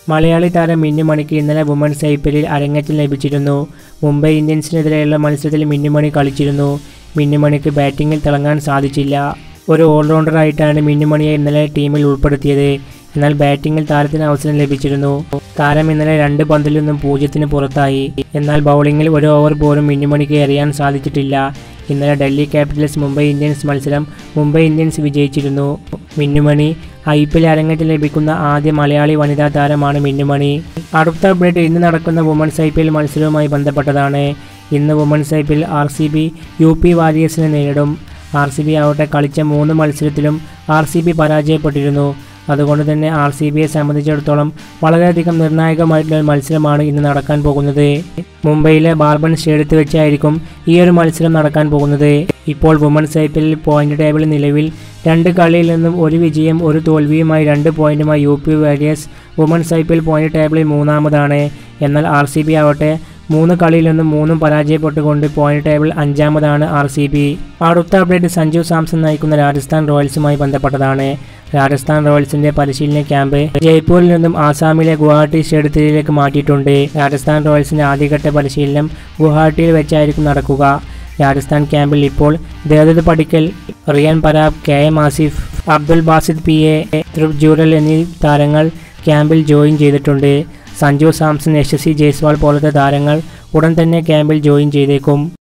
മലയാളി താരം മിന്നുമണിക്ക് ഇന്നലെ women's I P എല്ലിൽ അരങ്ങേറ്റം ലഭിച്ചിരുന്നു മുംബൈ ഇന്ത്യൻസിനെതിരെയുള്ള മത്സരത്തിൽ മിന്നുമണി കളിച്ചിരുന്നു മിന്നുമണിക്ക് ബാറ്റിങ്ങിൽ തിളങ്ങാൻ സാധിച്ചില്ല ഒരു ഓൾറൗണ്ടറായിട്ടാണ് മിന്നുമണിയെ ഇന്നലെ ടീമിൽ ഉൾപ്പെടുത്തിയത് എന്നാൽ ബാറ്റിങ്ങിൽ താരത്തിന് അവസരം ലഭിച്ചിരുന്നു താരം ഇന്നലെ രണ്ട് പന്തിൽ നിന്നും പൂജ്യത്തിന് പുറത്തായി എന്നാൽ ബൗളിങ്ങിൽ ഒരു ഓവർ പോലും മിന്നുമണിക്ക് എറിയാൻ സാധിച്ചിട്ടില്ല ഇന്നലെ ഡൽഹി ക്യാപിറ്റൽസ് മുംബൈ ഇന്ത്യൻസ് മത്സരം മുംബൈ ഇന്ത്യൻസ് വിജയിച്ചിരുന്നു മിന്നുമണി ഐ പി എൽ അരങ്ങേറ്റം ലഭിക്കുന്ന ആദ്യ മലയാളി വനിതാ താരമാണ് മിന്നുമണി അടുത്ത അപ്ഡേറ്റ് ഇന്ന് നടക്കുന്ന വുമൺസ് ഐ പി എൽ മത്സരവുമായി ബന്ധപ്പെട്ടതാണ് ഇന്ന് women's I P L R C B U P വാരിയേഴ്സിനെ നേരിടും ആർ സി ബി ആവട്ടെ കളിച്ച മൂന്ന് മത്സരത്തിലും ആർ സി ബി പരാജയപ്പെട്ടിരുന്നു അതുകൊണ്ട് തന്നെ ആർ സി ബിയെ സംബന്ധിച്ചിടത്തോളം വളരെയധികം നിർണായകമായിട്ടുള്ള ഒരു മത്സരമാണ് ഇന്ന് നടക്കാൻ പോകുന്നത് മുംബൈയിലെ ബാർബൺ സ്റ്റേഡിയത്തിൽ വെച്ചായിരിക്കും ഈ ഒരു മത്സരം നടക്കാൻ പോകുന്നത് ഇപ്പോൾ women's I P L point table നിലവിൽ രണ്ട് കളിയിൽ നിന്നും ഒരു വിജയം ഒരു തോൽവിയുമായി രണ്ട് പോയിന്റുമായി U P Warriors women's I P L point ടേബിളിൽ മൂന്നാമതാണ് എന്നാൽ ആർ സി ബി ആവട്ടെ മൂന്ന് കളിയിൽ നിന്നും മൂന്നും പരാജയപ്പെട്ടുകൊണ്ട് പോയിന്റ് ടേബിൾ അഞ്ചാമതാണ് ആർ സി ബി അടുത്ത അപ്ഡേറ്റ് സഞ്ജു സാംസൺ നയിക്കുന്ന രാജസ്ഥാൻ റോയൽസുമായി ബന്ധപ്പെട്ടതാണ് രാജസ്ഥാൻ റോയൽസിന്റെ പരിശീലന ക്യാമ്പ് ജയ്പൂരിൽ നിന്നും ആസാമിലെ ഗുവാഹട്ടി സ്റ്റേഡിയത്തിലേക്ക് മാറ്റിയിട്ടുണ്ട് രാജസ്ഥാൻ റോയൽസിന്റെ ആദ്യഘട്ട പരിശീലനം ഗുവാഹട്ടിയിൽ വെച്ചായിരിക്കും നടക്കുക രാജസ്ഥാൻ ക്യാമ്പിൽ ഇപ്പോൾ Devdutt Padikkal Riyan Parag K M Asif Abdul Basith P A Dhruv Jurel എന്നീ താരങ്ങൾ ക്യാമ്പിൽ ജോയിൻ ചെയ്തിട്ടുണ്ട് സഞ്ജു സാംസൺ യശസ്വി ജയ്സ്വാൾ പോലത്തെ താരങ്ങൾ ഉടൻ തന്നെ ക്യാമ്പിൽ ജോയിൻ ചെയ്തേക്കും